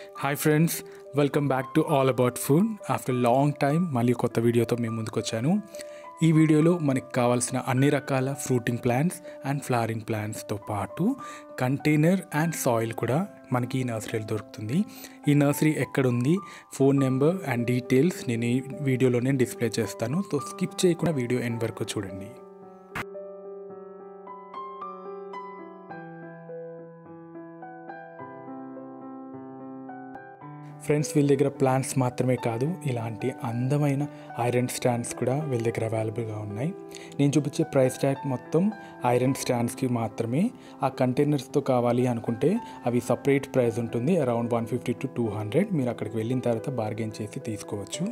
hi friends welcome back to all about food after long time మళ్ళీ కొత్త వీడియోతో మేము ముందుకు వచ్చాను ఈ వీడియోలో మనకి కావాల్సిన అన్ని రకాల ఫ్రూటింగ్ ప్లాంట్స్ అండ్ ఫ్లవరింగ్ ప్లాంట్స్తో పాటు కంటైనర్ అండ్ సాయిల్ కూడా మనకి ఈ నర్సరీలో దొరుకుతుంది ఈ నర్సరీ ఎక్కడుంది ఫోన్ నెంబర్ అండ్ డీటెయిల్స్ నేను ఈ వీడియోలోనే డిస్ప్లే చేస్తాను సో స్కిప్ చేయకుండా వీడియో ఎండ్ వరకు చూడండి ఫ్రెండ్స్ వీళ్ళ దగ్గర ప్లాంట్స్ మాత్రమే కాదు ఇలాంటి అందమైన ఐరన్ స్టాండ్స్ కూడా వీళ్ళ దగ్గర అవైలబుల్గా ఉన్నాయి నేను చూపించే ప్రైస్ ట్యాగ్ మొత్తం ఐరన్ స్టాండ్స్కి మాత్రమే ఆ కంటైనర్స్తో కావాలి అనుకుంటే అవి సపరేట్ ప్రైస్ ఉంటుంది around one fifty to two hundred మీరు అక్కడికి వెళ్ళిన తర్వాత బార్గెన్ చేసి తీసుకోవచ్చు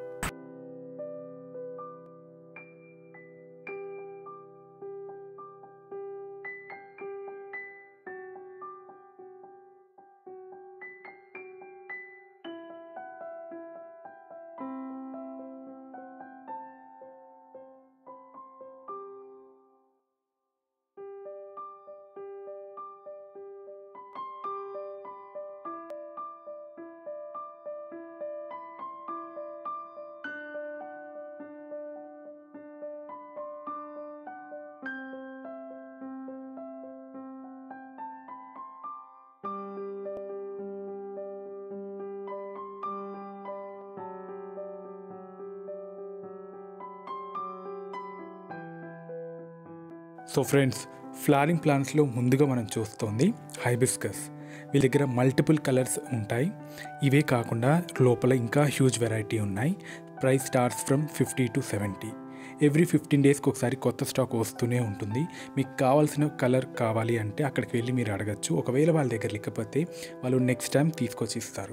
సో ఫ్రెండ్స్ ఫ్లవరింగ్ ప్లాంట్స్లో ముందుగా మనం చూస్తోంది హైబిస్కస్ వీళ్ళ దగ్గర మల్టిపుల్ కలర్స్ ఉంటాయి ఇవే కాకుండా లోపల ఇంకా హ్యూజ్ వెరైటీ ఉన్నాయి price starts from fifty to seventy every fifteen డేస్కి ఒకసారి కొత్త స్టాక్ వస్తూనే ఉంటుంది మీకు కావాల్సిన కలర్ కావాలి అంటే అక్కడికి వెళ్ళి మీరు అడగచ్చు ఒకవేళ వాళ్ళ దగ్గర లేకపోతే వాళ్ళు నెక్స్ట్ టైం తీసుకొచ్చి ఇస్తారు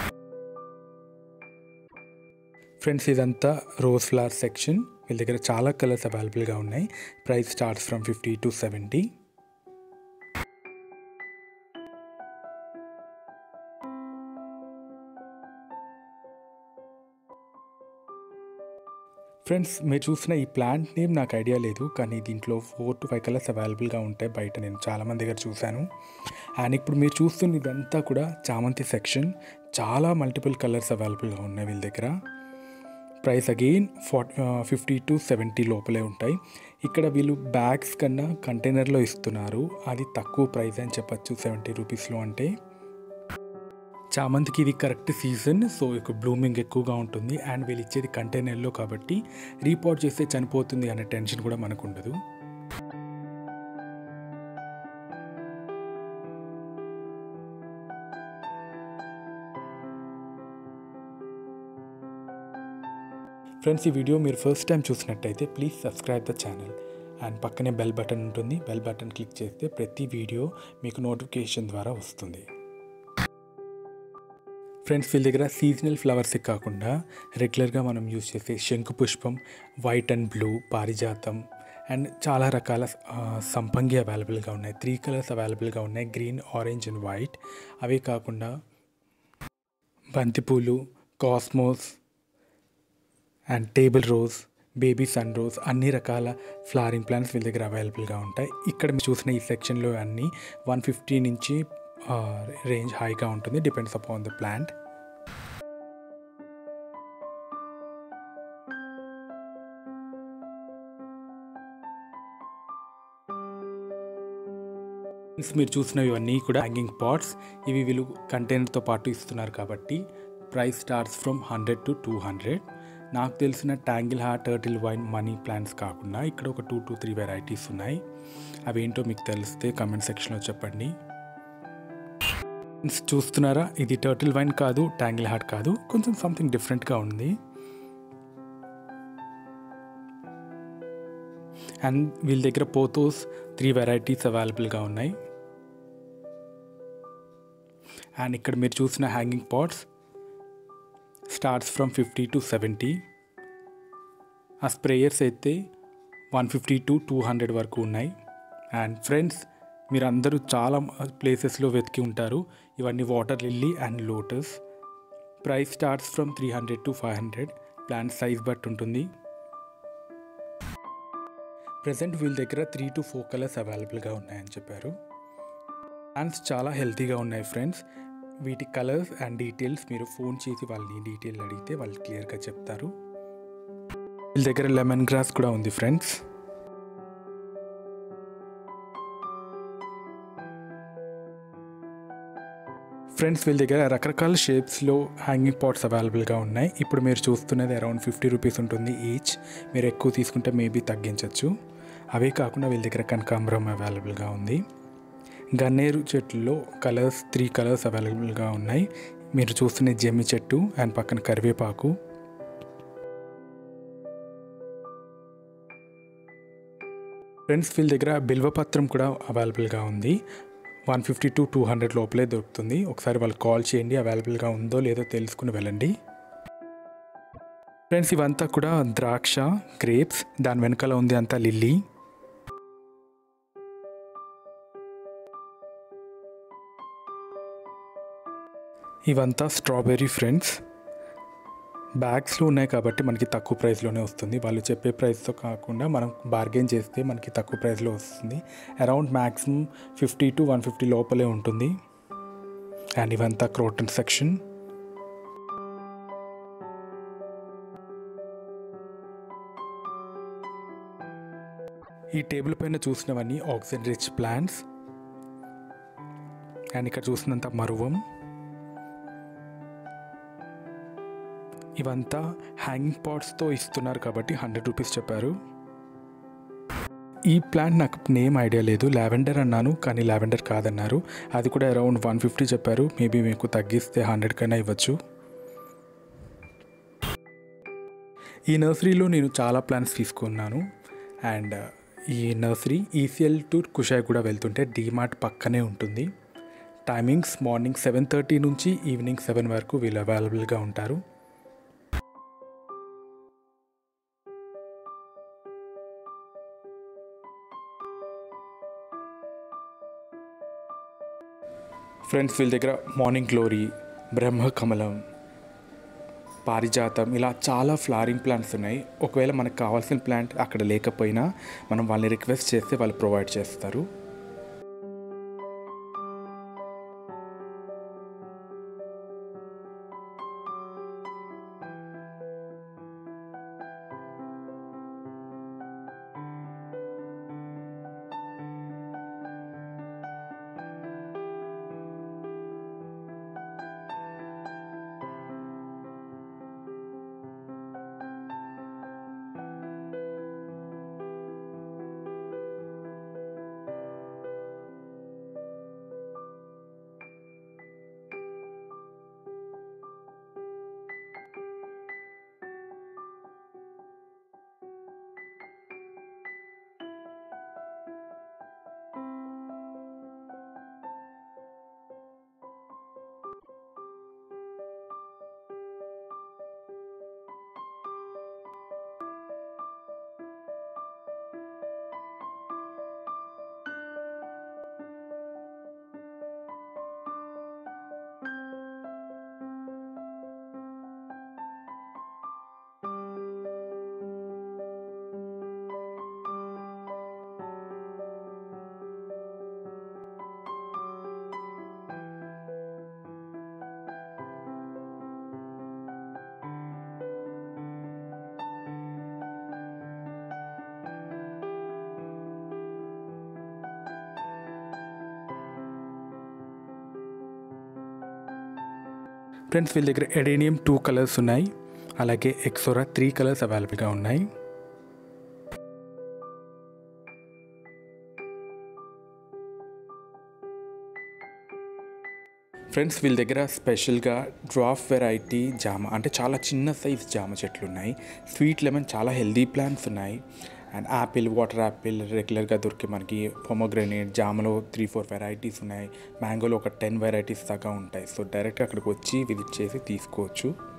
ఫ్రెండ్స్ ఇదంతా రోజ్ ఫ్లవర్ సెక్షన్ వీళ్ళ దగ్గర చాలా కలర్స్ అవైలబుల్గా ఉన్నాయి price starts from fifty to seventy friends మీరు చూసిన ఈ ప్లాంట్ నేమ్ నాకు ఐడియా లేదు కానీ దీంట్లో ఫోర్ టు ఫైవ్ కలర్స్ అవైలబుల్గా ఉంటాయి బయట నేను చాలామంది దగ్గర చూశాను అండ్ ఇప్పుడు మీరు చూస్తున్న ఇదంతా కూడా చామంతి సెక్షన్ చాలా మల్టిపుల్ కలర్స్ అవైలబుల్గా ఉన్నాయి వీళ్ళ దగ్గర price again forty fifty to seventy లోపలే ఉంటాయి ఇక్కడ వీళ్ళు బ్యాగ్స్ కన్నా కంటైనర్లో ఇస్తున్నారు అది తక్కువ ప్రైస్ అని చెప్పచ్చు సెవెంటీ రూపీస్లో అంటే చామంతికి ఇది కరెక్ట్ సీజన్ సో ఇక బ్లూమింగ్ ఎక్కువగా ఉంటుంది అండ్ వీళ్ళు ఇచ్చేది కంటైనర్లో కాబట్టి రీపోర్ట్ చేస్తే చనిపోతుంది అనే టెన్షన్ కూడా మనకు ఉండదు ఫ్రెండ్స్ ఈ వీడియో మీరు ఫస్ట్ టైం చూసినట్టయితే please subscribe the channel and పక్కనే బెల్ బటన్ ఉంటుంది బెల్ బటన్ క్లిక్ చేస్తే ప్రతి వీడియో మీకు నోటిఫికేషన్ ద్వారా వస్తుంది ఫ్రెండ్స్ వీళ్ళ దగ్గర సీజనల్ ఫ్లవర్సే కాకుండా రెగ్యులర్గా మనం యూజ్ చేసే శంకు పుష్పం వైట్ అండ్ బ్లూ పారిజాతం అండ్ చాలా రకాల సంపంగి అవైలబుల్గా ఉన్నాయి త్రీ కలర్స్ అవైలబుల్గా ఉన్నాయి గ్రీన్ ఆరెంజ్ అండ్ వైట్ అవే కాకుండా బంతిపూలు cosmos and table rose baby sun rose అన్ని రకాల ఫ్లవరింగ్ ప్లాంట్స్ వీళ్ళ దగ్గర అవైలబుల్గా ఉంటాయి ఇక్కడ మీరు చూసిన ఈ సెక్షన్లో అన్నీ వన్ ఫిఫ్టీ నుంచి రేంజ్ హైగా ఉంటుంది డిపెండ్స్ అపాన్ ద ప్లాంట్ మీరు చూసినవి ఇవన్నీ కూడా హ్యాంగింగ్ పాట్స్ ఇవి వీళ్ళు కంటైనర్తో పాటు ఇస్తున్నారు కాబట్టి price starts from hundred to two hundred నాకు తెలిసిన tangle heart turtle vine money plants కాకుండా ఇక్కడ ఒక టూ టు త్రీ వెరైటీస్ ఉన్నాయి అవి ఏంటో మీకు తెలిస్తే కమెంట్ సెక్షన్లో చెప్పండి చూస్తున్నారా ఇది టర్టిల్ వైన్ కాదు ట్యాంగిల్ హార్ట్ కాదు కొంచెం సంథింగ్ డిఫరెంట్గా ఉంది అండ్ వీళ్ళ దగ్గర పోతోస్ త్రీ వెరైటీస్ అవైలబుల్గా ఉన్నాయి అండ్ ఇక్కడ మీరు చూసిన hanging pots starts from fifty to seventy ఆ స్ప్రేయర్స్ అయితే one fifty to two hundred వరకు ఉన్నాయి అండ్ ఫ్రెండ్స్ మీరు అందరూ చాలా ప్లేసెస్లో వెతికి ఉంటారు ఇవన్నీ water lily and lotus price starts from three hundred to five hundred plant size బట్టి ఉంటుంది ప్రజెంట్ వీళ్ళ దగ్గర త్రీ టు ఫోర్ కలర్స్ అవైలబుల్గా ఉన్నాయని చెప్పారు ప్లాంట్స్ చాలా హెల్తీగా ఉన్నాయి ఫ్రెండ్స్ వీటి కలర్స్ అండ్ డీటెయిల్స్ మీరు ఫోన్ చేసి వాళ్ళని డీటెయిల్ అడిగితే వాళ్ళు క్లియర్గా చెప్తారు వీళ్ళ దగ్గర లెమన్ గ్రాస్ కూడా ఉంది ఫ్రెండ్స్ ఫ్రెండ్స్ వీళ్ళ దగ్గర రకరకాల షేప్స్లో హ్యాంగింగ్ పాట్స్ అవైలబుల్గా ఉన్నాయి ఇప్పుడు మీరు చూస్తున్నది అరౌండ్ ఫిఫ్టీ రూపీస్ ఉంటుంది ఈచ్ మీరు ఎక్కువ తీసుకుంటే మేబీ తగ్గించవచ్చు అవే కాకుండా వీళ్ళ దగ్గర కనకాంబరం అవైలబుల్గా ఉంది గన్నేరు చెట్లలో కలర్స్ త్రీ కలర్స్ అవైలబుల్గా ఉన్నాయి మీరు చూస్తున్న జమ్మి చెట్టు అండ్ పక్కన కరివేపాకు ఫ్రెండ్స్ వీళ్ళ దగ్గర బిల్వపత్రం కూడా అవైలబుల్గా ఉంది one fifty to two hundred లోపలే దొరుకుతుంది ఒకసారి వాళ్ళు కాల్ చేయండి అవైలబుల్గా ఉందో లేదో తెలుసుకుని వెళ్ళండి ఫ్రెండ్స్ ఇవంతా కూడా ద్రాక్ష గ్రేప్స్ దాని వెనకాల ఉంది అంతా లిల్లీ ఇవంతా స్ట్రాబెర్రీ ఫ్రెండ్స్ బ్యాగ్స్లో ఉన్నాయి కాబట్టి మనకి తక్కువ ప్రైస్లోనే వస్తుంది వాళ్ళు చెప్పే ప్రైస్తో కాకుండా మనం బార్గెన్ చేస్తే మనకి తక్కువ ప్రైస్లో వస్తుంది around maximum fifty to one fifty లోపలే ఉంటుంది అండ్ ఇవంతా క్రోటన్ సెక్షన్ ఈ టేబుల్ పైన చూసినవన్నీ ఆక్సిజన్ రిచ్ ప్లాంట్స్ అండ్ ఇక్కడ చూసినంత మరువం ఇవంతా హ్యాంగింగ్ పాట్స్తో ఇస్తున్నారు కాబట్టి హండ్రెడ్ రూపీస్ చెప్పారు ఈ ప్లాంట్ నాకు నేమ్ ఐడియా లేదు లావెండర్ అన్నాను కానీ లావెండర్ కాదన్నారు అది కూడా అరౌండ్ వన్ ఫిఫ్టీ చెప్పారు మేబీ మీకు తగ్గిస్తే హండ్రెడ్ కన్నా ఇవ్వచ్చు ఈ నర్సరీలో నేను చాలా ప్లాంట్స్ తీసుకున్నాను అండ్ ఈ నర్సరీ ఈసీఎల్ టు కుషాయ్ కూడా వెళ్తుంటే డీమార్ట్ పక్కనే ఉంటుంది టైమింగ్స్ మార్నింగ్ సెవెన్ థర్టీ నుంచి ఈవినింగ్ సెవెన్ వరకు వీళ్ళు అవైలబుల్గా ఉంటారు ఫ్రెండ్స్ వీళ్ళ దగ్గర మార్నింగ్ గ్లోరీ బ్రహ్మకమలం పారిజాతం ఇలా చాలా ఫ్లవరింగ్ ప్లాంట్స్ ఉన్నాయి ఒకవేళ మనకు కావాల్సిన ప్లాంట్ అక్కడ లేకపోయినా మనం వాళ్ళని రిక్వెస్ట్ చేస్తే వాళ్ళు ప్రొవైడ్ చేస్తారు ఫ్రెండ్స్ వీళ్ళ దగ్గర ఎడేనియం టూ కలర్స్ ఉన్నాయి అలాగే ఎక్సోరా త్రీ కలర్స్ అవైలబుల్గా ఉన్నాయి ఫ్రెండ్స్ వీళ్ళ దగ్గర స్పెషల్గా డ్రాఫ్ వెరైటీ జామ అంటే చాలా చిన్న సైజ్ జామ చెట్లు ఉన్నాయి స్వీట్ లెమన్ చాలా హెల్దీ ప్లాంట్స్ ఉన్నాయి అండ్ యాపిల్ వాటర్ యాపిల్ రెగ్యులర్గా దొరికే మనకి పొమోగ్రనేట్ జామలో త్రీ ఫోర్ వెరైటీస్ ఉన్నాయి మ్యాంగోలో ఒక టెన్ వెరైటీస్ దాకా ఉంటాయి సో డైరెక్ట్గా అక్కడికి వచ్చి విజిట్ చేసి తీసుకోవచ్చు